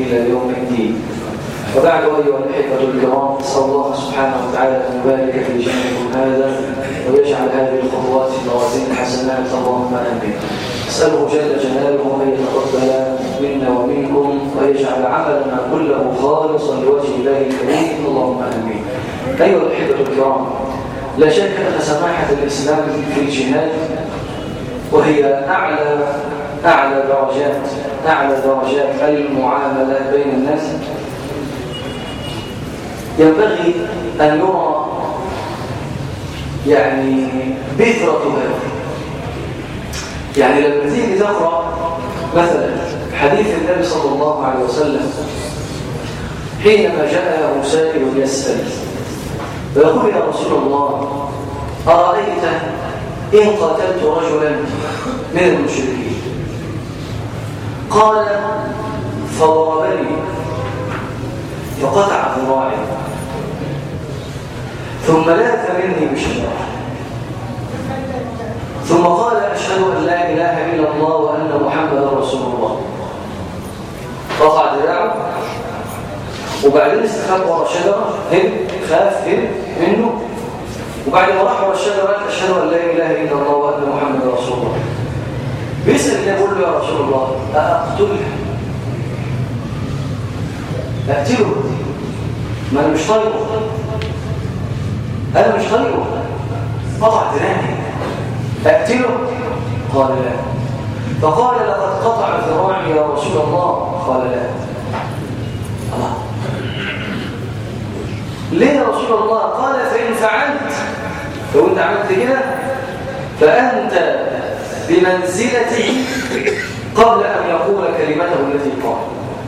إلى يوم الدين وبعد أيها الأحبة الكرام نسأل الله سبحانه وتعالى أن يبارك في جمعكم هذا ويجعل هذه الخطوات في موازين الحسنات اللهم آمين نسأله جل جلاله أن يتقبل منا ومنكم ويجعل عملنا كله خالصا لوجه الله الكريم اللهم آمين أيها الأحبة الكرام لا شك أن سماحة الإسلام في الجهاد وهي أعلى أعلى درجات أعلى درجات المعاملة بين الناس ينبغي أن يرى يعني بذرة هذا يعني لما تيجي تقرأ مثلا حديث النبي صلى الله عليه وسلم حينما جاء سائل يسأل ويقول يا رسول الله أرأيت إن قتلت رجلا من المشركين قال فضربني فقطع ذراعي ثم لاث مني بشجرة ثم قال أشهد أن لا إله إلا الله وأن محمدا رسول الله قطع ذراعه وبعدين استخف ورا شجرة هل خاف هل منه وبعد ما راح ورا الشجرة قال أشهد أن لا إله إلا الله وأن محمدا رسول الله بيسأل الله يقول له يا رسول الله أقتله أقتله ما أنا مش طايقه أنا مش طايقه قطع ذراعي أقتله قال لا فقال لقد قطع ذراعي يا رسول الله قال لا الله ليه يا رسول الله قال فإن فعلت لو أنت عملت كده فأنت بمنزلته قبل أن يقول كلمته التي قال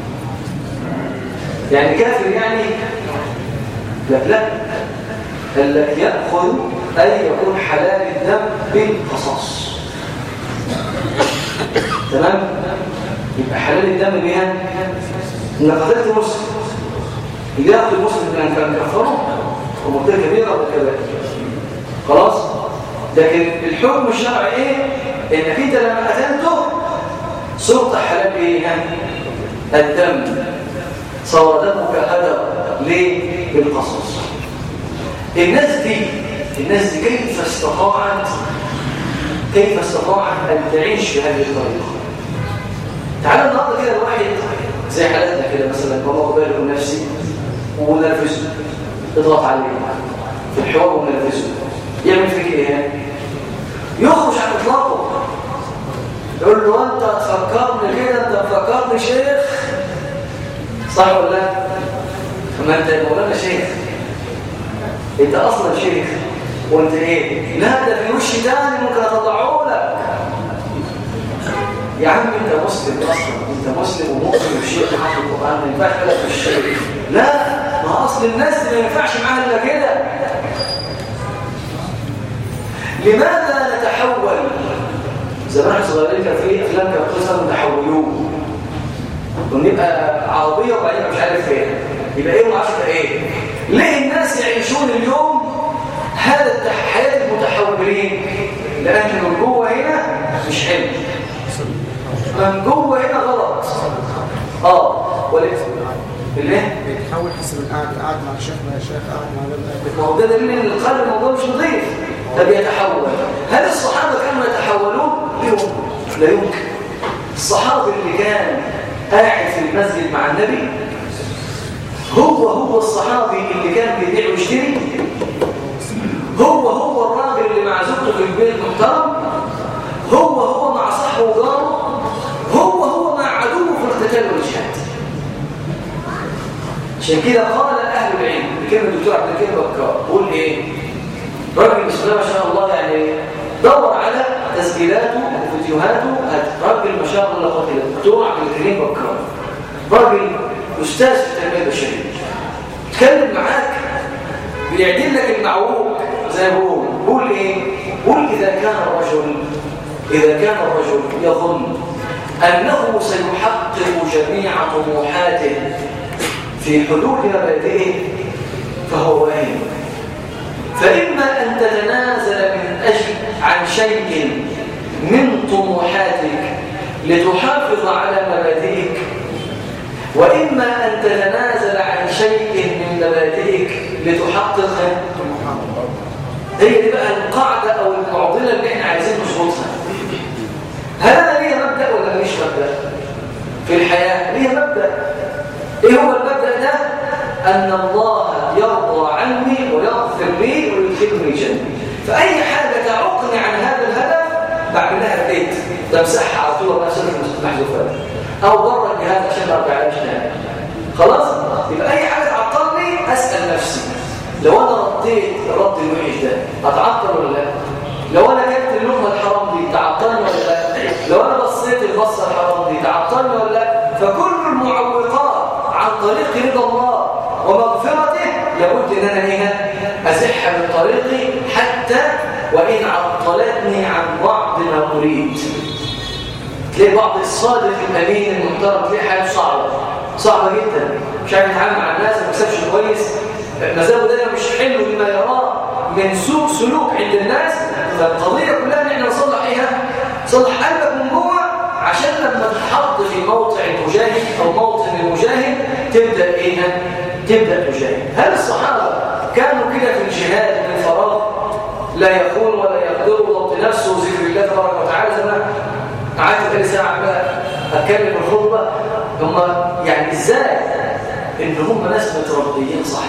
يعني كافر يعني لا لا قال لك يأخذ أي يكون حلال الدم بالقصاص تمام يبقى حلال الدم بها إن قتلت مسلم إذا يأخذ المسلم من كان كفره ومبتلة كبيرة والكبائر خلاص لكن الحكم الشرعي ايه انك انت لما قتلته صرت حلال ايه الدم صار دمك هدر ليه بالقصص الناس دي الناس دي كيف استطاعت كيف استطاعت ان تعيش بهذه الطريقه تعال النهارده كده الواحد زي حالتنا كده مثلا بابا باله نفسي ونرفزه اضغط عليه في الحوار ونرفزه يعمل فيك ايه يخرج عن اطلاقه يقول له انت تفكرني كده انت تفكرني شيخ صح ولا لا ما انت يا مولانا شيخ انت اصلا شيخ وانت ايه لا ده في وش تاني ممكن اطلعه لك يا عم انت مسلم اصلا انت مسلم ومؤمن بشيء حافظ القران ما ينفعش لك في الشيء لا ما اصل الناس ما ينفعش معاها الا كده لماذا نتحول زمان صغيرين كان في افلام كانت قصه متحولون ونبقى عربيه وبعدين مش عارف ايه يبقى ايه وما ايه ليه الناس يعيشون اليوم هذا حياه المتحولين لان من جوه هنا مش حلو من جوه هنا غلط اه وليه ليه بيتحول حسب القعد قاعد مع الشيخ مع الشيخ قاعد مع ما هو ده دليل ان القلب الموضوع مش نظيف ده بيتحول هل الصحابه كانوا يتحولون ليهم لا يمكن الصحابي اللي كان قاعد في المسجد مع النبي هو هو الصحابي اللي كان بيبيع ويشتري هو هو الراجل اللي مع زوجته في البيت محترم هو هو مع صاحبه وجاره هو هو مع عدوه في القتال والجهاد عشان كده قال اهل العلم بكلمه الدكتور عبد الكريم بكار قول ايه راجل بسم الله ما شاء الله يعني دور على تسجيلاته وفيديوهاته راجل ما شاء الله قتل الدكتور عبد الكريم بكار راجل استاذ في التنميه البشريه اتكلم معاك بيعدل لك المعوق زي ما بقول قول ايه قول اذا كان الرجل اذا كان الرجل يظن انه سيحقق جميع طموحاته في حدود مبادئه فهو واهن فإما أن تتنازل من أجل عن شيء من طموحاتك لتحافظ على مبادئك وإما أن تتنازل عن شيء من مبادئك لتحقق هي دي بقى القاعدة أو المعضلة اللي احنا عايزين نظبطها هل أنا ليا مبدأ ولا ماليش مبدأ؟ في الحياة ليا مبدأ إيه هو المبدأ ده؟ أن الله يرضى عني ويغفر لي ويدخلني الجنة فأي حاجة تعوقني عن هذا الهدف بعملها في البيت بمسحها على طول وأنا سنة محذوفات أو بره الجهاز عشان ما أرجعلهاش تاني خلاص؟ يبقى أي حاجة تعطلني أسأل نفسي لو أنا رديت الرد الوحش ده أتعطل ولا لا؟ لو أنا كنت اللقمة الحرام دي تعطلني ولا لا؟ لو أنا بصيت البصة الحرام دي تعطلني ولا لا؟ فكل المعوقات عن طريق رضا الله ومغفرته لابد ان انا ايه ازح من طريقي حتى وان عطلتني عن بعض ما اريد تلاقي بعض الصادق الامين المحترم تلاقي حياته صعبه صعبه جدا مش عارف يتعامل مع الناس ما بيكسبش كويس مزاجه ده مش حلو بما يراه من سوء سلوك عند الناس فالقضيه كلها ان احنا نصلح ايها نصلح قلبك من جوه عشان لما تتحط في موضع المجاهد او موطن المجاهد تبدا ايه تبدا تجاهد هل الصحابه كانوا كده في الجهاد من فراغ لا يكون ولا يقدروا ضبط نفسه وذكر الله تبارك وتعالى زي ما قعدت ثاني ساعه بقى اتكلم الخطبه هم يعني ازاي ان هم ناس متربيين صح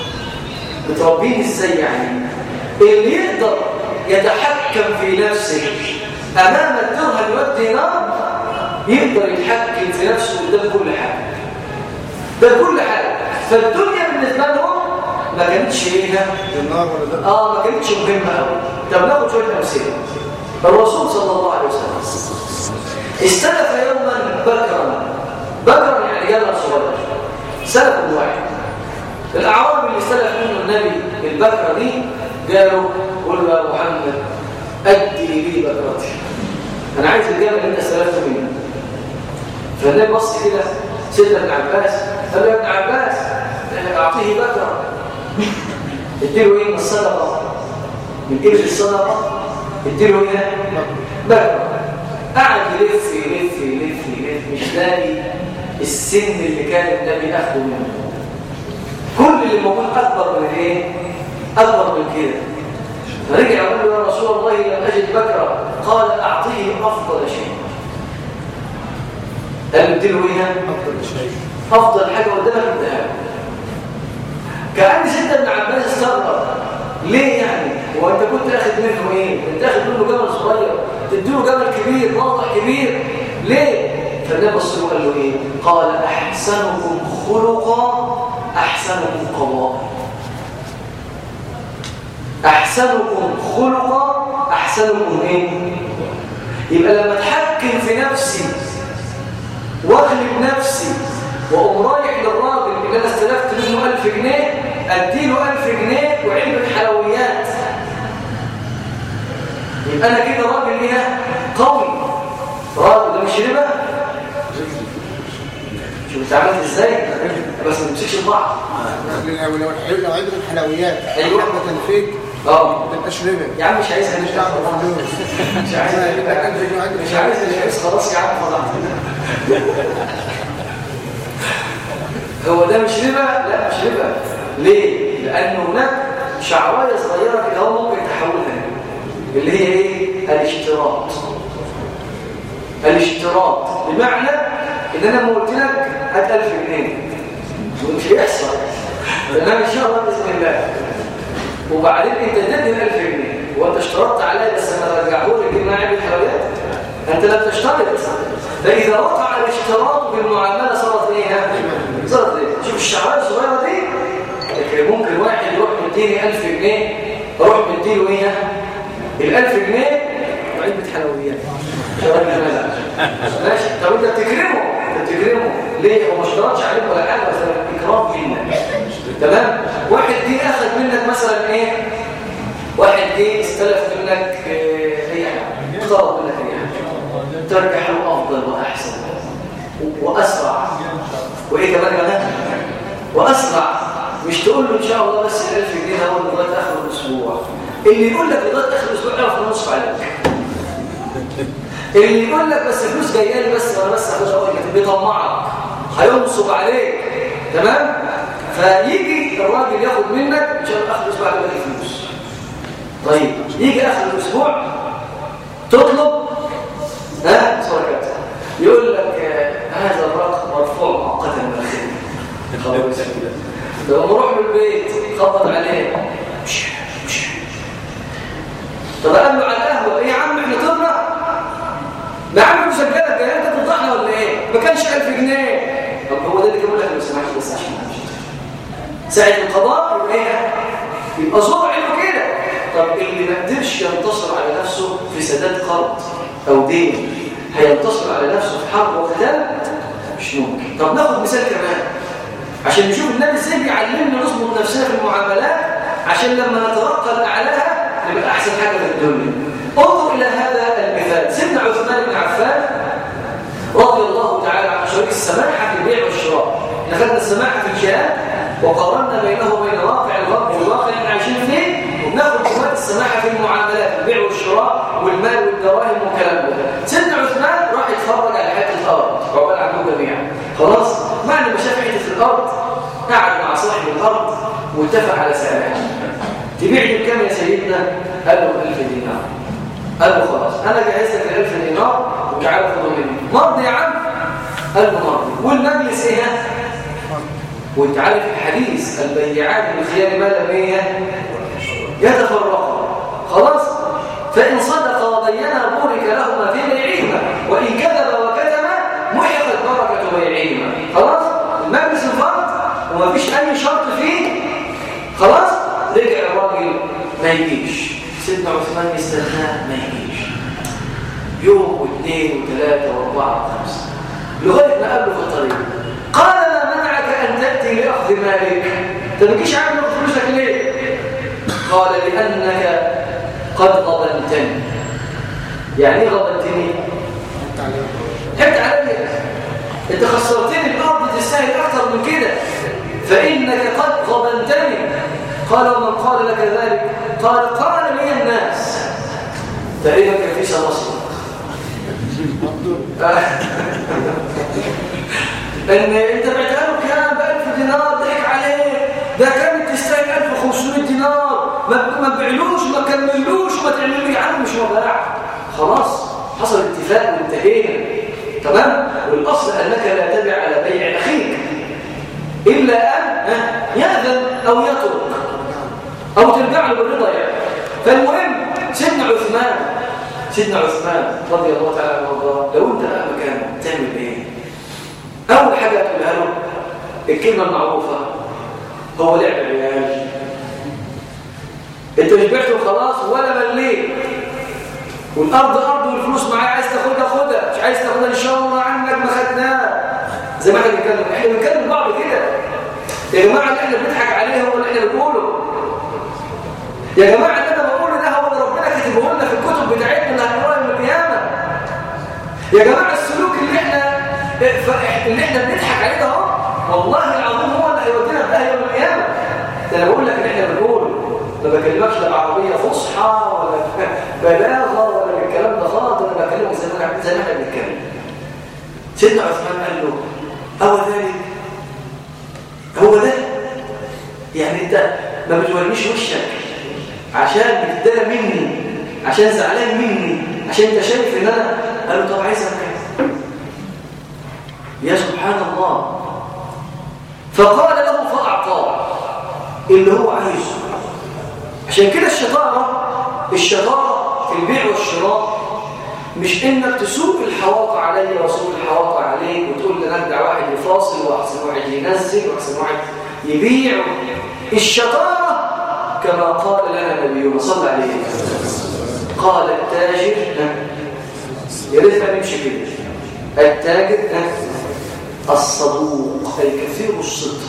متربيين ازاي يعني اللي يقدر يتحكم في نفسه امام الدرهم والدينار يقدر يتحكم في نفسه قدام كل حاجه ده كل حاجه فالدنيا بالنسبه لهم ما كانتش ايه النار ولا ده اه ما كانتش مهمه قوي طب ناخد شويه امثله الرسول صلى الله عليه وسلم استلف يوما بكرا بكرا يعني جبل صغير سلف واحد الاعرابي اللي استلف منه النبي البكره دي قالوا قل له يا محمد ادي لي بكرتي انا عايز الجبل اللي انت استلفته منه فالنبي بص كده سيدنا ابن عباس قال له يا ابن عباس اعطيه بكره اديله ايه من الصدقه من ابن الصدقه اديله ايه بكره قعد يلف يلف يلف يلف مش لاقي السن اللي كان النبي اخده منه كل اللي موجود اكبر من ايه اكبر من كده فرجع يقول له يا رسول الله لم اجد بكره قال اعطيه افضل شيء قال اديله ايه افضل شيء افضل حاجه قدامك اديها له. كان سيدنا ابن عباس استغرب ليه يعني هو انت كنت اخد منه ايه انت اخد منه جمل صغير تديله جمل كبير واضح كبير ليه فالنبي بص له قال له ايه قال احسنكم خلقا احسنكم قضاء احسنكم خلقا احسنكم ايه يبقى لما اتحكم في نفسي واغلب نفسي واقوم رايح للراجل اللي انا استلفت منه 1000 جنيه اديله 1000 جنيه وعلبه حلويات يبقى انا كده راجل ايه قوي راجل ده مش ربا شوف انت عملت ازاي بس ما تمسكش البعض لو لو الحلو لو عندك الحلويات أيوة. حبه تنفيذ اه ما تبقاش ربا يا عم مش عايزها مش دعوه بالفلوس مش عايز مش عايز الحبس خلاص يا عم فضحت هو ده مش ربا لا مش ربا ليه لان هناك شعرايه صغيره كده هو ممكن تحولها اللي هي ايه الاشتراط الاشتراط بمعنى ان انا لما قلت لك هات 1000 جنيه ومش هيحصل تمام ان شاء الله باذن الله وبعدين انت اديتني ال 1000 جنيه وانت اشترطت عليا بس انا رجعه لك ان انا عامل حلويات انت لم تشترط فاذا وقع الاشتراط بالمعامله صارت ايه ها؟ صارت ايه شوف الشعرايه الصغيره دي لكن ممكن واحد يروح مديني 1000 جنيه اروح مديله ايه ال 1000 جنيه وعلبه حلويات شباب المال. ماشي طب انت بتكرمه انت بتكرمه ليه هو ما اشترطش عليك ولا حاجه بس اكرام منك تمام واحد جه اخذ منك مثلا ايه واحد جه استلف منك آه، اي حاجه اقترض منك اي حاجه ترجع له افضل واحسن و- واسرع وايه كمان كمان واسرع مش تقول له ان شاء الله بس ال 1000 جنيه هو لغايه اخر الاسبوع اللي يقول لك لغايه اخر الاسبوع اعرف انه نصف عليك اللي يقول لك بس الفلوس جايه لي بس وانا بس هاخدها اقول لك بيطمعك هينصب عليك تمام فيجي الراجل ياخد منك ان شاء الله اخر الاسبوع ده فلوس طيب يجي اخر الاسبوع تطلب ها صورة يقول لك آه، هذا الرقم مرفوع مؤقتا من الخدمه خلاص لو نروح من البيت خبط عليه مش مش طب قال له على القهوه ايه يا عم احنا طبنا ده عم مسجلك يا انت تفضحنا ولا ايه ما كانش 1000 جنيه طب هو ده اللي كان لك لو سمحت بس عشان ساعه القضاء يبقى ايه يبقى زرع له كده طب اللي ما قدرش ينتصر على نفسه في سداد قرض او دين هينتصر على نفسه في حرب وقتال مش ممكن طب ناخد مثال كمان عشان نشوف النبي ازاي بيعلمنا نظبط نفسنا في المعاملات عشان لما نترقى لاعلاها نبقى احسن حاجه في الدنيا انظر الى هذا المثال سيدنا عثمان بن عفان رضي الله تعالى عن شريك السماحه في البيع والشراء احنا خدنا السماحه في الجهاد وقارنا بينه وبين واقع الغرب والواقع اللي عايشين فيه وبناخد دلوقتي السماحه في المعاملات البيع والشراء والمال والدراهم والكلام ده سيدنا عثمان راح يتفرج على حته ارض عقبال عندهم جميعا خلاص بعد ما شاف حته الارض قعد مع صاحب الارض واتفق على سعرها تبيع لي بكام يا سيدنا قال له 1000 دينار قال له خلاص انا جهزت لك ال 1000 دينار وتعالى خده مني مرضي يا عم قال له مرضي والمجلس ايه وانت عارف الحديث البيعان بالخيار ما لم ايه يتفرقا خلاص فان صدق وبينا بورك لهما في بيعهما وان كذب وكتم محقت بركه بيعهما خلاص المجلس انفرد وما فيش اي شرط فيه خلاص رجع الراجل ما يجيش سيدنا عثمان يستناه ما يجيش يوم واثنين وثلاثة واربعة وخمسة لغاية ما قابله في الطريق قال ما منعك أن تأتي لأخذ مالك أنت ما تجيش عامل فلوسك ليه؟ قال لأنك قد غبنتني يعني ايه غبنتني؟ حبت عليا انت خسرتني الارض تستاهل اكثر من كده فانك قد غبنتني قال ومن قال لك ذلك قال قال لي الناس تقريبا كان في سمصر ان انت بعتها له كام ب 1000 دينار ضحك عليه ده كانت تستاهل 1500 دينار ما ما تبيعلوش ما كملوش ما تعملوش يا عم مش مباع خلاص حصل اتفاق وانتهينا تمام والاصل انك لا تبع على بيع اخيك الا ان ياذن او يترك او ترجع له بالرضا يعني فالمهم سيدنا عثمان سيدنا عثمان رضي الله تعالى عنه وارضاه لو انت بقى مكانه تعمل ايه اول حاجه تقولها له الكلمه المعروفه هو لعب العيال انت مش بعته خلاص ولا مليت والارض ارض والفلوس معايا عايز تاخدها خدها مش عايز تاخدها ان شاء الله عنك ما خدناها زي ما احنا بنتكلم احنا بنتكلم بعض كده يا جماعه اللي احنا بنضحك عليه هو اللي احنا بنقوله يا جماعه اللي انا بقوله ده هو اللي ربنا كاتبه لنا في الكتب بتاعتنا اللي هنقراها يوم القيامه يا جماعه السلوك اللي احنا اللي احنا بنضحك عليه ده اهو والله العظيم هو اللي هيودينا في يوم القيامه ده انا بقول لك ان احنا بنقول ما بكلمكش لا بعربيه فصحى ولا بلاغه ولا الكلام ده خالص انا بكلمك زي ما زي ما احنا بنتكلم سيدنا عثمان قال له او ذلك هو ده يعني انت ما بتورينيش وشك عشان بتتضايق مني عشان زعلان مني عشان انت شايف ان انا قال له طب عايز اعمل يا سبحان الله فقال له فاعطاه اللي هو عايزه عشان كده الشطاره الشطاره في البيع والشراء مش انك تسوق الحواطة علي واسوق الحواطة عليك وتقول لي نرجع واحد يفاصل واحسن واحد ينزل واحسن واحد يبيع الشطارة كما قال لنا نبينا صلى عليه قال التاجر يا ريت نمشي كده التاجر الصدوق أي كثير الصدق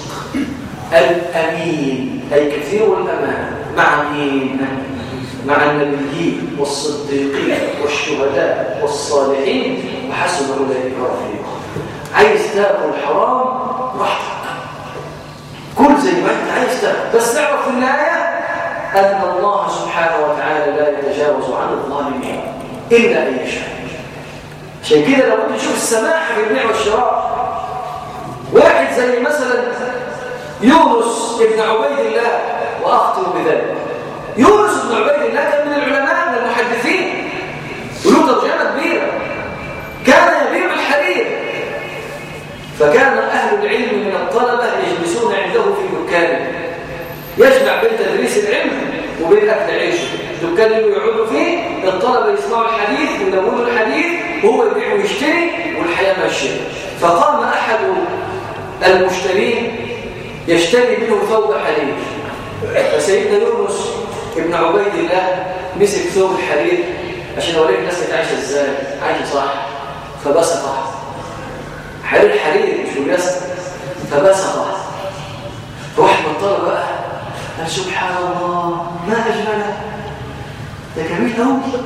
الأمين أي كثير الأمان مع مين؟ مع النبيين والصديقين والشهداء والصالحين وحسن أولئك رفيقا عايز تاكل حرام راحتك كل زي ما انت عايز تاكل بس تعرف في النهايه ان الله سبحانه وتعالى لا يتجاوز عن الظالمين الا ان يشاء عشان كده لو انت تشوف السماح في البيع والشراء واحد زي مثلا يونس ابن عبيد الله وأخطر بذلك يونس بن عبيد الله كان من العلماء من المحدثين وله ترجمة كبيرة كان يبيع الحرير فكان أهل العلم من الطلبة يجلسون عنده في دكانه يجمع بين تدريس العلم وبين أكل عيشه الدكان اللي يقعدوا فيه الطلبة يسمعوا الحديث ويدونوا الحديث وهو يبيع ويشتري والحياة ماشية فقام أحد المشترين يشتري منه ثوب حرير فسيدنا يونس ابن عبيد الله مسك ثوب الحرير عشان اوريك الناس كانت عايشه ازاي عايشه صح فبسطه حرير حرير مش بجسد فبسطه واحد من الطلبه بقى قال سبحان الله ما اجمله ده جميل قوي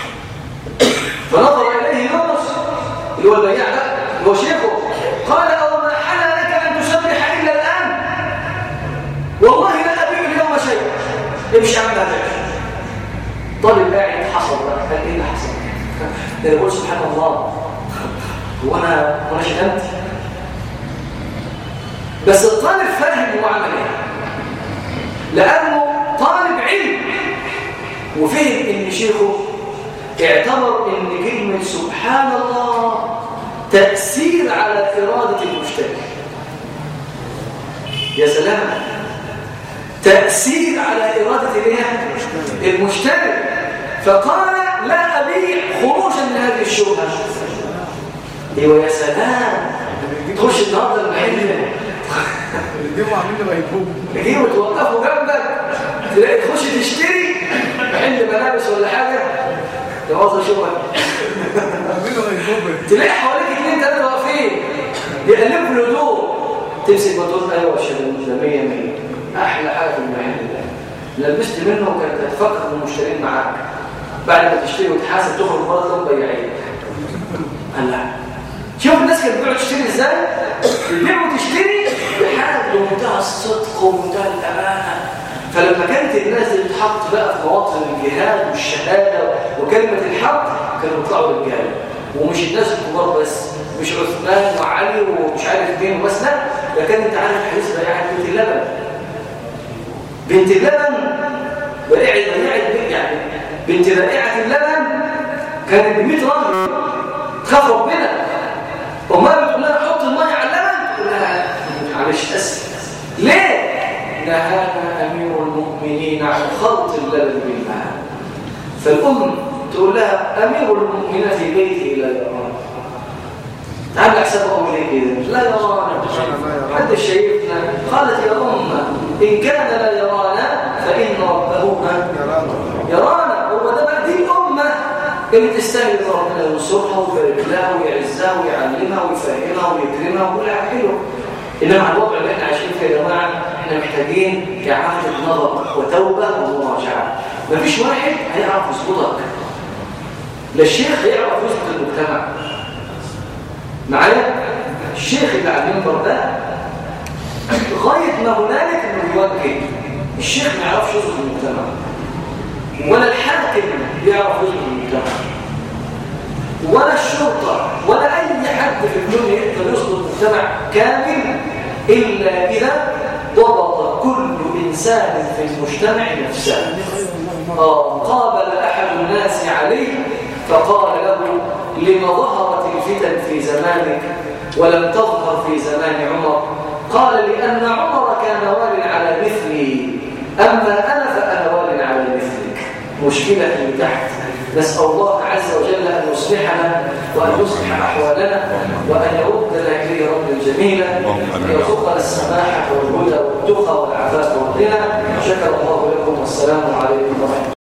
فنظر اليه يونس اللي هو البياع ده اللي هو شيخه قال او ما حل لك ان تسبح الا الان والله لا ابيع اليوم شيئا امشي عم هذا طالب قاعد حصل بقى قال ايه اللي حصل ده يقول سبحان الله هو انا وانا شتمت بس الطالب فاهم هو عمل ايه لانه طالب علم وفهم ان شيخه اعتبر ان كلمه سبحان الله تاثير على اراده المشتري يا سلام تأثير على إرادة الايه؟ المشتري فقال لا أبيع خروجا من هذه الشبهة ايوه يا سلام تخش النهارده المحل يجيبوا عاملين غيبوب تجيبوا توقفوا جنبك تلاقي تخش تشتري محل ملابس ولا حاجه توظف شغلك عاملين غيبوب تلاقي حواليك اثنين ثلاثه واقفين يقلبوا في الهدوم تمسك بطول ايوه يا شباب ده 100 100 احلى حاجه في المحل ده لبست منه وكانت هتفكر المشترين معاك بعد ما تشتري وتحاسب تخرج بره تلاقيهم بياعين قال لا شوف الناس كانت بتبيع وتشتري ازاي تبيع وتشتري بحاجه بمنتهى الصدق ومنتهى الامانه فلما كانت الناس اللي بتحط بقى في مواطن الجهاد والشهاده وكلمه الحق كانوا بيطلعوا رجاله ومش الناس الكبار بس مش عثمان وعلي ومش عارف مين وبس لا ده كان انت عارف حديث بياعه بنت اللبن بنت اللبن بائعه بائعه يعني بنت بائعه اللبن كانت ب 100 راجل تخاف ربنا امال بتقول لها حط الميه على اللبن تقول لها معلش اسف ليه نهانا امير المؤمنين عن خلط اللبن بالماء فالام تقول لها امير المؤمنين في بيتي لا يرانا تعال حساب امي كده لا يرانا حد شايفنا قالت يا امه ان كان لا يرانا فان ربه يرانا هو ده بقى دي الامه اللي تستاهل ان ربنا ينصرها ويبارك لها ويعزها ويعلمها ويفهمها ويكرمها وكل حاجه حلوه انما على الوضع اللي احنا عايشين فيه يا جماعه احنا محتاجين اعاده نظر وتوبه ومراجعه مفيش واحد هيعرف يظبطك لا الشيخ هيعرف يظبط المجتمع معايا الشيخ اللي على المنبر ده غايه ما هنالك انه يوجه الشيخ ما يعرفش يظبط المجتمع ولا الحاكم يعرف يظبط المجتمع ولا الشرطة ولا أي حد في الدنيا يقدر يصدر مجتمع كامل إلا إذا ضبط كل إنسان في المجتمع نفسه آه قابل أحد الناس عليه فقال له لما ظهرت الفتن في زمانك ولم تظهر في زمان عمر قال لأن عمر كان وال على مثلي أما أنا فأنا وال على مثلك مشكلة من تحت نسأل الله عز وجل أن يصلحنا وأن يصلح أحوالنا وأن يردنا إليه رب جميلا أن يرزقنا السماحة والهدى والتقى والعفاف والغنى شكر الله لكم والسلام عليكم ورحمة الله